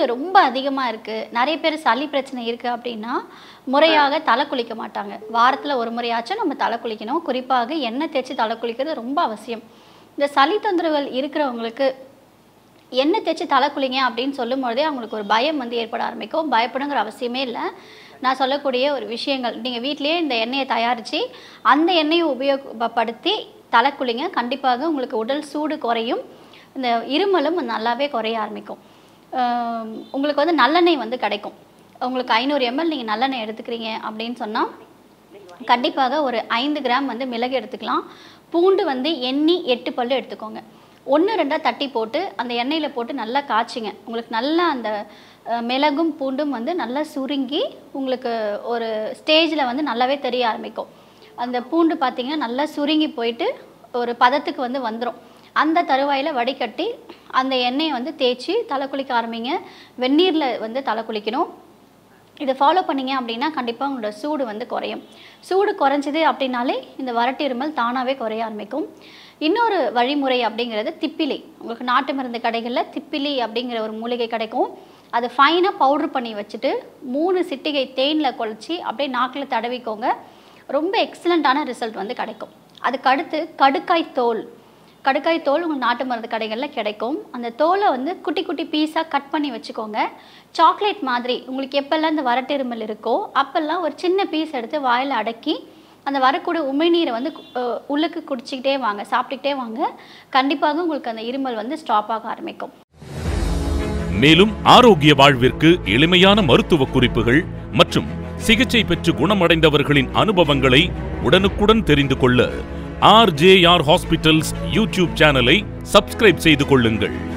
ரொம்ப அதிகமாக இருக்குது நிறைய பேர் சளி பிரச்சனை இருக்குது அப்படின்னா முறையாக தலை குளிக்க மாட்டாங்க வாரத்தில் ஒரு முறையாச்சும் நம்ம தலை குளிக்கணும் குறிப்பாக எண்ணெய் தேய்ச்சி தலை குளிக்கிறது ரொம்ப அவசியம் இந்த சளி தொந்தரவுகள் இருக்கிறவங்களுக்கு எண்ணெய் தேய்ச்சி தலை குளிங்க அப்படின்னு சொல்லும்பொழுதே அவங்களுக்கு ஒரு பயம் வந்து ஏற்பட ஆரம்பிக்கும் பயப்படுங்கிற அவசியமே இல்லை நான் சொல்லக்கூடிய ஒரு விஷயங்கள் நீங்கள் வீட்டிலேயே இந்த எண்ணெயை தயாரித்து அந்த எண்ணெயை உபயோகப்படுத்தி தலை குளிங்க கண்டிப்பாக உங்களுக்கு உடல் சூடு குறையும் இந்த இருமலும் நல்லாவே குறைய ஆரம்பிக்கும் ஆம், உங்களுக்கு வந்து நல்லெண்ணெய் வந்து கிடைக்கும் உங்களுக்கு ஐநூறு எம்எல் நீங்கள் நல்லெண்ணெய் எடுத்துக்கிறீங்க அப்படின்னு சொன்னால் கண்டிப்பாக ஒரு ஐந்து கிராம் வந்து மிளகு எடுத்துக்கலாம் பூண்டு வந்து எண்ணி எட்டு பல்லு எடுத்துக்கோங்க ஒன்று ரெண்டாக தட்டி போட்டு அந்த எண்ணெயில் போட்டு நல்லா காய்ச்சிங்க உங்களுக்கு நல்லா அந்த அஹ், மிளகும் பூண்டும் வந்து நல்லா சுருங்கி உங்களுக்கு ஒரு ஸ்டேஜில் வந்து நல்லாவே தெரிய ஆரம்பிக்கும் அந்த பூண்டு பார்த்தீங்கன்னா நல்லா சுருங்கி போயிட்டு ஒரு பதத்துக்கு வந்து வந்துடும் அந்த தருவாயில் வடிகட்டி அந்த எண்ணெயை வந்து தேய்ச்சி தலை குளிக்க ஆரம்பிங்க வெந்நீரில் வந்து தலை குளிக்கணும் இதை ஃபாலோ பண்ணீங்க அப்படின்னா கண்டிப்பாக உங்களோட சூடு வந்து குறையும் சூடு குறைஞ்சிது அப்படின்னாலே இந்த வறட்டு இருமல் தானாகவே குறைய ஆரம்பிக்கும் இன்னொரு வழிமுறை அப்படிங்கிறது திப்பிலி உங்களுக்கு நாட்டு மருந்து கடைகளில் திப்பிலி அப்படிங்கிற ஒரு மூலிகை கிடைக்கும் அதை ஃபைனாக பவுடர் பண்ணி வச்சுட்டு மூணு சிட்டிகை தேனில் குழச்சி அப்படியே நாக்கில் தடவிக்கோங்க ரொம்ப எக்ஸலண்ட்டான ரிசல்ட் வந்து கிடைக்கும் அதுக்கு அடுத்து கடுக்காய் தோல் கடுக்காய் தோல் உங்கள் நாட்டு மருந்து கடைகளில் கிடைக்கும் அந்த தோலை வந்து குட்டி குட்டி பீஸாக கட் பண்ணி வச்சுக்கோங்க சாக்லேட் மாதிரி உங்களுக்கு எப்பெல்லாம் இந்த வரட்டிருமல் இருக்கோ அப்போல்லாம் ஒரு சின்ன பீஸ் எடுத்து வாயில் அடக்கி அந்த வரக்கூடிய உமிழ்நீரை வந்து கு- அஹ் உள்ளுக்கு குடிச்சிக்கிட்டே வாங்க சாப்பிட்டுக்கிட்டே வாங்க கண்டிப்பாக உங்களுக்கு அந்த இருமல் வந்து ஸ்டாப் ஆக ஆரம்பிக்கும் மேலும் ஆரோக்கிய வாழ்விற்கு எளிமையான மருத்துவ குறிப்புகள் மற்றும் சிகிச்சை பெற்று குணமடைந்தவர்களின் அனுபவங்களை உடனுக்குடன் தெரிந்து கொள்ள ஆர்ஜேஆர் ஹாஸ்பிட்டல்ஸ் யூடியூப் சேனலை சப்ஸ்கிரைப் செய்து கொள்ளுங்கள்